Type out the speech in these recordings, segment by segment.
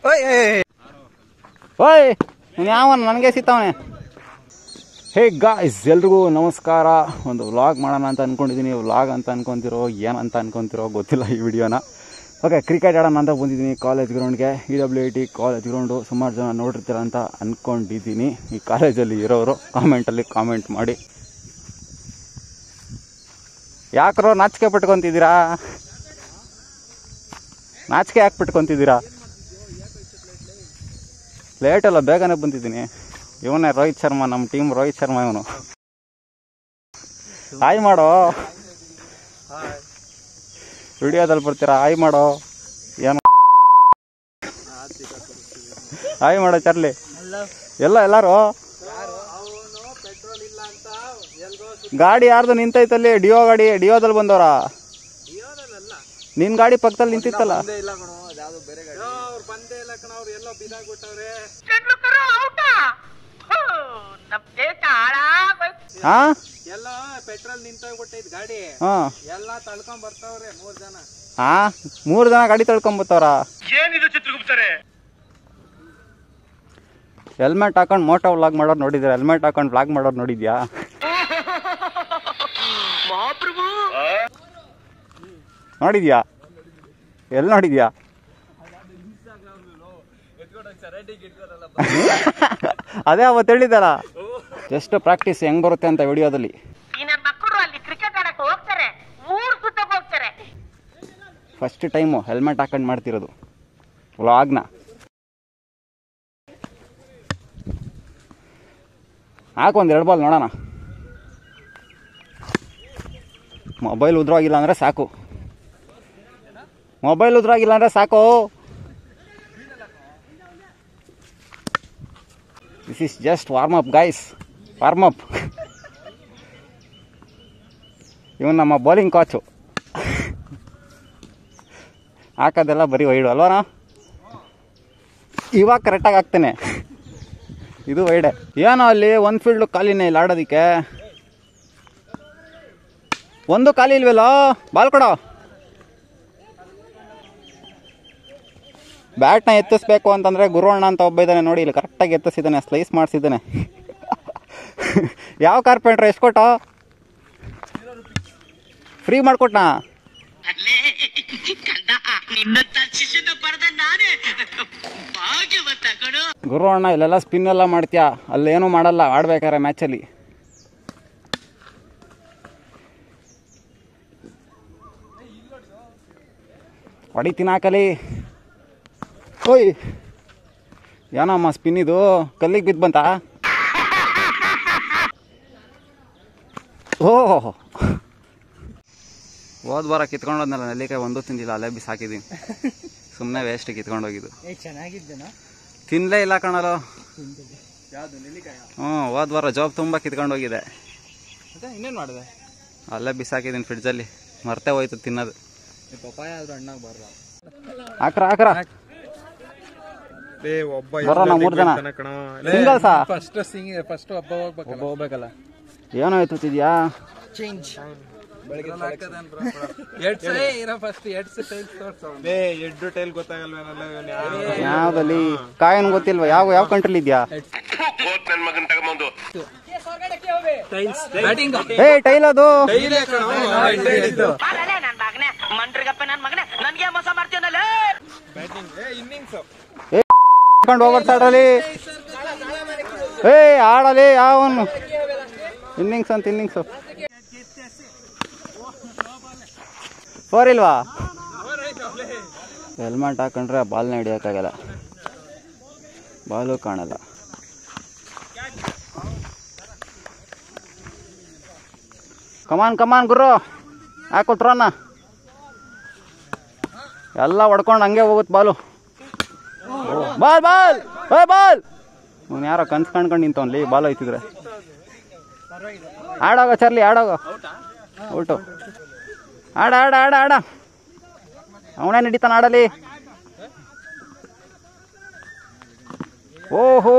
ಓಯ್ ನೀನು ಯಾವನ್ ನನಗೆ ಸಿಗ್ತಾವನೆ ಹೇ ಗಾಯ್ಸ್ ಎಲ್ರಿಗೂ ನಮಸ್ಕಾರ ಒಂದು ವ್ಲಾಗ್ ಮಾಡೋಣ ಅಂತ ಅನ್ಕೊಂಡಿದ್ದೀನಿ ವ್ಲಾಗ್ ಅಂತ ಅನ್ಕೊಂತಿರೋ ಏನಂತ ಅನ್ಕೊಂತಿರೋ ಗೊತ್ತಿಲ್ಲ ಈ ವಿಡಿಯೋನ ಓಕೆ ಕ್ರಿಕೆಟ್ ಆಡೋಣ ಅಂತ ಬಂದಿದ್ದೀನಿ ಕಾಲೇಜ್ ಗ್ರೌಂಡ್ಗೆ E W I T college ground ಸುಮಾರು ಜನ ನೋಡಿರ್ತೀರ ಅಂತ ಅಂದ್ಕೊಂಡಿದ್ದೀನಿ ಈ ಕಾಲೇಜಲ್ಲಿ ಇರೋರು ಕಾಮೆಂಟಲ್ಲಿ ಕಾಮೆಂಟ್ ಮಾಡಿ ಯಾಕ್ರೋ ನಾಚಿಕೆ ಪಟ್ಕೊತಿದ್ದೀರಾ ನಾಚಿಕೆ ಯಾಕೆ ಪಟ್ಕೊತಿದ್ದೀರಾ ಲೇಟ್ ಅಲ್ಲ ಬೇಗನೆ ಬಂದಿದ್ದೀನಿ ಇವನೇ ರೋಹಿತ್ ಶರ್ಮಾ ನಮ್ಮ ಟೀಮ್ ರೋಹಿತ್ ಶರ್ಮಾ ಇವನು ಹಾಯ್ ಮಾಡೋ ವಿಡಿಯೋದಲ್ಲಿ ಬರ್ತೀರಾ ಹಾಯ್ ಮಾಡೋ ಏನು ಹಾಯ್ ಮಾಡೋ ಚರ್ಲಿ ಎಲ್ಲ ಎಲ್ಲಾರು ಗಾಡಿ ಯಾರ್ದು ನಿಂತೈತಲ್ಲಿ ಡಿಯೋ ಗಾಡಿ ಡಿಯೋದಲ್ಲಿ ಬಂದವ್ರ ನಿನ್ ಗಾಡಿ ಪಕ್ಕದಲ್ಲಿ ನಿಂತಿತ್ತಲ್ಲ ಹಾ ಎಲ್ಲ ಪೆಟ್ರೋಲ್ ನಿಂತೋಗ್ಬಿಟ್ಟೈತ್ ಗಾಡಿ ಹಾ ಎಲ್ಲ ತಳ್ಕೊಂಡ್ ಬರ್ತಾವ್ರೆ ಮೂರ್ ಜನ ಹಾ ಮೂರು ಜನ ಗಾಡಿ ತಳ್ಕೊಂಬತ್ತವ್ರ ಹೆಲ್ಮೆಟ್ ಹಾಕೊಂಡು ಮೋಟೋ ವ್ಲಾಗ್ ಮಾಡೋರು ನೋಡಿದ್ರೆ ಹೆಲ್ಮೆಟ್ ಹಾಕೊಂಡು ವ್ಲಾಗ್ ಮಾಡೋರು ನೋಡಿದ್ಯಾ ನೋಡಿದ್ಯಾ ಎಲ್ಲಿ ನೋಡಿದ್ಯಾ ಅದೇ ಅವತ್ತು ಹೇಳಿದ್ದಲ್ಲ ಜಸ್ಟ್ ಪ್ರಾಕ್ಟೀಸ್ ಹೆಂಗ್ ಬರುತ್ತೆ ಅಂತ ವಿಡಿಯೋದಲ್ಲಿ ಈ ನನ್ನ ಮಕ್ಕಳು ಅಲ್ಲಿ ಕ್ರಿಕೆಟ್ ಆಡಕ್ಕೆ ಹೋಗ್ತಾರೆ ಊರ್ ಸುತ್ತಕ್ಕೆ ಹೋಗ್ತಾರೆ ಫಸ್ಟ್ ಟೈಮು ಹೆಲ್ಮೆಟ್ ಹಾಕೊಂಡು ಮಾಡ್ತಿರೋದು ವ್ಲಾಗ್ನ ಹಾಕು ಒಂದು ಎರಡು ಬಾಲ್ ನೋಡೋಣ ಮೊಬೈಲ್ ಉದ್ರೋಗಿಲ್ಲ ಅಂದರೆ ಸಾಕು ಮೊಬೈಲ್ ಉದ್ರೋಗಿಲ್ಲ ಅಂದರೆ ಸಾಕು this is just warm up guys warm up ಇವನು ನಮ್ಮ ಬೌಲಿಂಗ್ ಕೋಚು ಹಾಕೋದೆಲ್ಲ ಬರೀ ವೈಡು ಅಲ್ವನಾ ಇವಾಗ ಕರೆಕ್ಟಾಗಿ ಹಾಕ್ತೇನೆ ಇದು ವೈಡೆ ಏನೋ ಅಲ್ಲಿ ಒಂದು ಫೀಲ್ಡು ಖಾಲಿನೇ ಇಲ್ಲ ಆಡೋದಕ್ಕೆ ಒಂದು ಖಾಲಿ ಇಲ್ವಲ್ಲ ಬಾಲ್ ಕೊಡೋ ಬ್ಯಾಟ್ನ ಎತ್ತಿಸ್ಬೇಕು ಅಂತಂದರೆ ಗುರುವಣ್ಣ ಅಂತ ಒಬ್ಬ ಇದ್ದಾನೆ ನೋಡಿ ಇಲ್ಲಿ ಕರೆಕ್ಟಾಗಿ ಎತ್ತಿಸಿದ್ದಾನೆ ಸ್ಲೈಸ್ ಮಾಡಿಸಿದ್ದಾನೆ ಯಾವ ಕಾರ್ಪೆಂಟ್ರ್ ಎಷ್ಟು ಕೊಟ್ಟೋ ಫ್ರೀ ಮಾಡಿಕೊಟ್ನಾ ನಿನ್ನಂತ ಶಿಶುನ ಪಡೆದ ನಾನೇ ಭಾಗ್ಯವಂತ ಕಣು ಗುರು ಅಣ್ಣ ಇಲ್ಲೆಲ್ಲ ಸ್ಪಿನ್ ಎಲ್ಲ ಮಾಡ್ತೀಯಾ ಅಲ್ಲೇನು ಮಾಡಲ್ಲ ಆಡ್ಬೇಕಾರೆ ಮ್ಯಾಚಲ್ಲಿ ಹೊಡಿತೀನಿ ಹಾಕಲಿ ಓಯ್ ಏನಮ್ಮ ಸ್ಪಿನ್ ಇದು ಕಲ್ಲಿಗೆ ಬಿದ್ದು ಬಂತಾ ಓಹ್ ಹೋದ ವಾರ ಕಿತ್ಕೊಂಡೋದ್ನಲ್ಲ ನೆಲ್ಲಿಕಾಯಿ ಒಂದು ತಿಂದಿಲ್ಲ ಅಲ್ಲೇ ಬಿಸಿ ಹಾಕಿದ್ದೀನಿ ಸುಮ್ಮನೆ ವೇಸ್ಟ್ ಕಿತ್ಕೊಂಡೋಗಿದ್ದು ಚೆನ್ನಾಗಿದ್ದೇನಾ ತಿನ್ಲೇ ಇಲ್ಲ ಕಣಲು ಯಾವ್ದು ನೆಲ್ಲಿಕಾಯ ಹ್ಞೂ ಹೋದ ವಾರ ಜಾಬ್ ತುಂಬ ಕಿತ್ಕೊಂಡೋಗಿದೆ ಮತ್ತೆ ಇನ್ನೇನ್ ಮಾಡಿದೆ ಅಲ್ಲೇ ಬಿಸಾಕಿದ್ದೀನಿ ಫ್ರಿಡ್ಜಲ್ಲಿ ಮರ್ತೆ ಹೋಯ್ತು ತಿನ್ನೋದು ಈ ಪಪ್ಪಾಯ ಆದ್ರೂ ಹಣ್ಣಾಗ ಬರಲ್ಲ ಹಾಕ್ರ ಹಾಕ್ರ ಒಬ್ಬ ಬರೋಣ ಮೂರು ಜನ ಸಿಂಗಲ್ಸಾ ಫಸ್ಟ್ ಸಿಂಗ್ ಫಸ್ಟ್ ಒಬ್ಬ ಹೋಗ್ಬೇಕಲ್ಲ ಹೋಗ್ಬೇಕಲ್ಲ ಏನೋ ತಿದ್ಯಾ ಚೇಂಜ್ ಎರಡ್ ಸಲ ಇರೋ ಫಸ್ಟ್ ಎರಡ್ ಟೈಲ್ ತೋರ್ಸೋ ಎಡ್ಡು ಟೈಲ್ ಗೊತ್ತಾಗಲ್ವೇನಲ್ಲ ಯಾವ್ದಲ್ಲಿ ಕಾಯನ್ ಗೊತ್ತಿಲ್ವಾ ಯಾವ ಯಾವ ಕಂಟ್ರಿಲಿ ಇದೆಯಾ ಟೈಲ್ಸ್ ಬ್ಯಾಟಿಂಗ್ ಏ ಟೈಲ್ ಅದು ಬಾರಲೇ ನನ್ ಮಗನೇ ಮಂಡ್ರಿಗಪ್ಪ ನನ್ ಮಗನೇ ನನ್ಗೆ ಮೋಸ ಮಾಡ್ತೀನಲ್ಲ ಇನ್ನಿಂಗ್ಸ್ ಕರ್ಕೊಂಡು ಹೋಗ್ಬಾರ್ದು ಸಾಡ್ರಲ್ಲಿ ಏ ಆಡಲಿ ಯಾವನು ಇನ್ನಿಂಗ್ಸ್ ಅಂತ ಇನ್ನಿಂಗ್ಸು ಫೋರ್ ಇಲ್ವಾ ಹೆಲ್ಮೆಟ್ ಹಾಕೊಂಡ್ರೆ ಬಾಲ್ನ ಹಿಡಿಯೋಕ್ಕಾಗಲ್ಲ ಬಾಲು ಕಾಣಲ್ಲ ಕಮಾನ್ ಕಮಾನ್ ಗುರು ಹಾಕೋತ್ರೋನ ಎಲ್ಲ ಹೊಡ್ಕೊಂಡು ಹಂಗೆ ಹೋಗುತ್ತೆ ಬಾಲು ಬಾಲ್ ಬಾಲ್ ಏ ಬಾಲ್ ಅವ್ನು ಯಾರೋ ಕನ್ಸ್ ಕಾಣ್ಕೊಂಡು ನಿಂತವನ್ಲಿ ಬಾಲ್ ಹೋಯ್ತಿದ್ರೆ ಆಡೋಗ ಚರ್ಲಿ ಆಡೋಗ ಔಟು ಆಡ ಆಡ ಆಡ ಆಡ ಅವನೇ ನಡೀತಾನ ಆಡಲಿ ಓಹೋ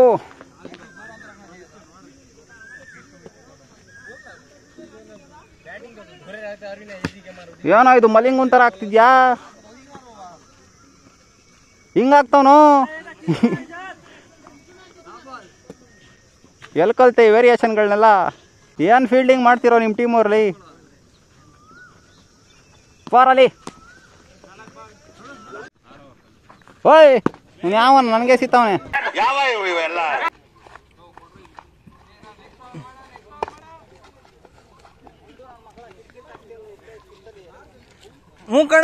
ಏನೋ ಇದು ಮಲಿಂಗ್ ಒಂಥರ ಆಗ್ತಿದ್ಯಾ ಹಿಂಗಾಗ್ತಾವನು ಎಲ್ಲಿ ಕಲ್ತೆ ವೇರಿಯೇಷನ್ಗಳನ್ನೆಲ್ಲ ಏನು ಫೀಲ್ಡಿಂಗ್ ಮಾಡ್ತಿರೋ ನಿಮ್ಮ ಟೀಮ್ ಅವ್ರಲ್ಲಿ ಬಾರಲ್ಲಿ ಓಯ್ ನೀನು ಯಾವನ್ ನನಗೆ ಸಿಗ್ತಾವನೆ ಹ್ಞೂ ಕಣ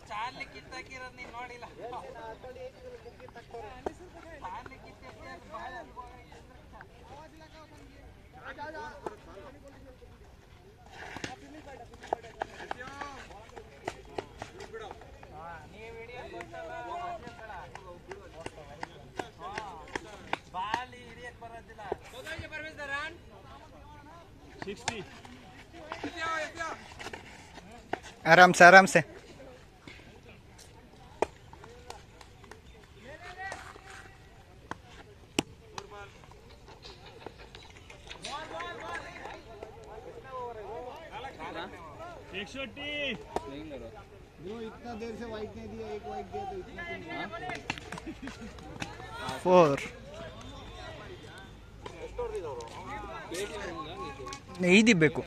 ಆರಾಮ್ से आराम से फोर ಐದಿಬೇಕು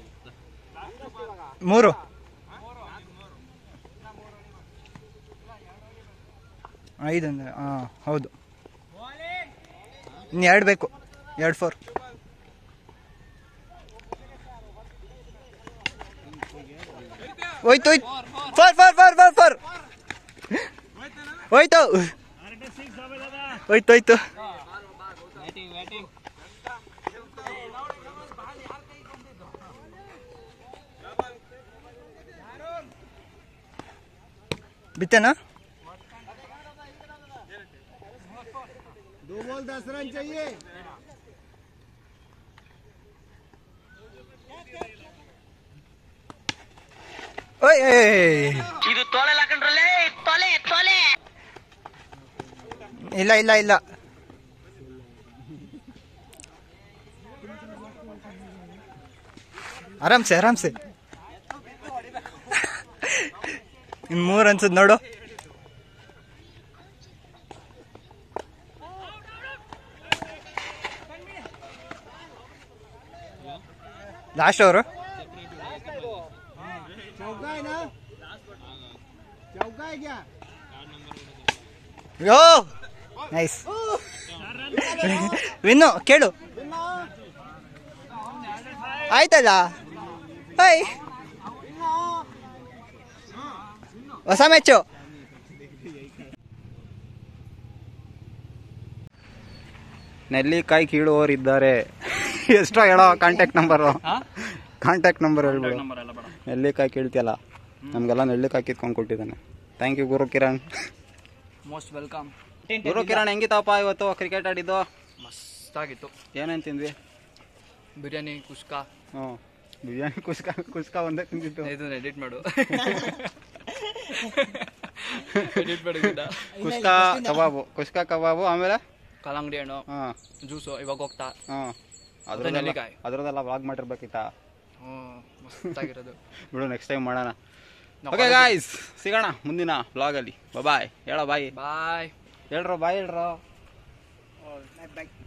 ಮೂರು ಐದು ಅಂದ್ರೆ ಹಾಂ ಹೌದು ಇನ್ನು ಎರಡು ಬೇಕು ಎರಡು ಫೋರ್ ಹೋಯ್ತು ಹೋಯ್ತು four four four four four ಹೋಯ್ತು ಹೋಯ್ತು ಹೋಯ್ತು ಬಿತ್ತನಾ ಓಯ್ ಏಯ್. ಇದು ತೊಲೆ ಹಾಕೊಂಡ್ರಲ್ಲೇ ತೊಲೆ ತೊಲೆ ಇಲ್ಲ ಇಲ್ಲ ಇಲ್ಲ ಆರಾಮ್ಸೆ ಆರಾಮ್ಸೆ ಇನ್ ಮೂರ್ ಅನ್ಸದ್ ನೋಡು ಲಾಸ್ಟ್ ಅವರು ಯೋ ನೈಸ್ ವಿನ್ನು ಕೇಳು ಆಯ್ತಲ್ಲ ಹಾಯ್ ಹೊಸ ಮ್ಯಾಚು ನೆಲ್ಲಿಕಾಯಿ ಕೀಳುವವರಿದ್ದಾರೆ ಎಷ್ಟೋ ಹೇಳೋ ಕಾಂಟ್ಯಾಕ್ಟ್ ನಂಬರು ಕಾಂಟ್ಯಾಕ್ಟ್ ನಂಬರ್ ಹೇಳ್ಬಿಡು ನೆಲ್ಲಿಕಾಯಿ ಕೀಳ್ತಿಯಲ್ಲ ನಮಗೆಲ್ಲ ನೆಲ್ಲಿಕಾಯಿ ಕಿತ್ಕೊಂಡು ಕೊಟ್ಟಿದ್ದಾನೆ ಥ್ಯಾಂಕ್ ಯು ಗುರು ಕಿರಣ್ ಮೋಸ್ಟ್ ವೆಲ್ಕಮ್ ಗುರು ಕಿರಣ್ ಹೆಂಗಿತ್ತಪ್ಪ ಇವತ್ತು ಕ್ರಿಕೆಟ್ ಆಡಿದ್ದು ಮಸ್ತಾಗಿತ್ತು ಏನೇನು ತಿಂದ್ವಿ ಬಿರಿಯಾನಿ ಕುಷ್ಕಾ ಹ್ಞೂ ಬಿರಿಯಾನಿ ಕುಸ್ಕ ಕುಸ್ಕ ಒಂದೇ ತಿಂದಿತ್ತು ಇದನ್ನ ಎಡಿಟ್ ಮಾಡು ಎಡಿಟ್ ಮಾಡು ಕುಸ್ಕ ಕಬಾಬು ಕುಸ್ಕ ಕಬಾಬು ಆಮೇಲೆ ಕಲ್ಲಂಗಡಿ ಹಣ್ಣು ಹಾಂ ಜ್ಯೂಸು ಇವಾಗ ಹೋಗ್ತಾ ಹಾಂ ಮತ್ತೆ ನೆಲ್ಲಿಕಾಯಿ. ಅದ್ರದ್ದೆಲ್ಲ ವ್ಲಾಗ್ ಮಾಡಿರ್ಬೇಕಿತ್ತ ಹ್ಞೂ ಮಸ್ತಾಗಿರೋದು ಬಿಡು ನೆಕ್ಸ್ಟ್ ಟೈಮ್ ಮಾಡೋಣ ನಾವು ಓಕೆ ಗಾಯ್ಸ್ ಸಿಗೋಣ ಮುಂದಿನ ವ್ಲಾಗಲ್ಲಿ ಬಾಯ್ ಹೇಳೋ ಬಾಯ್ ಬಾಯ್ ಹೇಳ್ರೋ ಬಾಯ್ ಹೇಳ್ರೋ ಬಾಯ್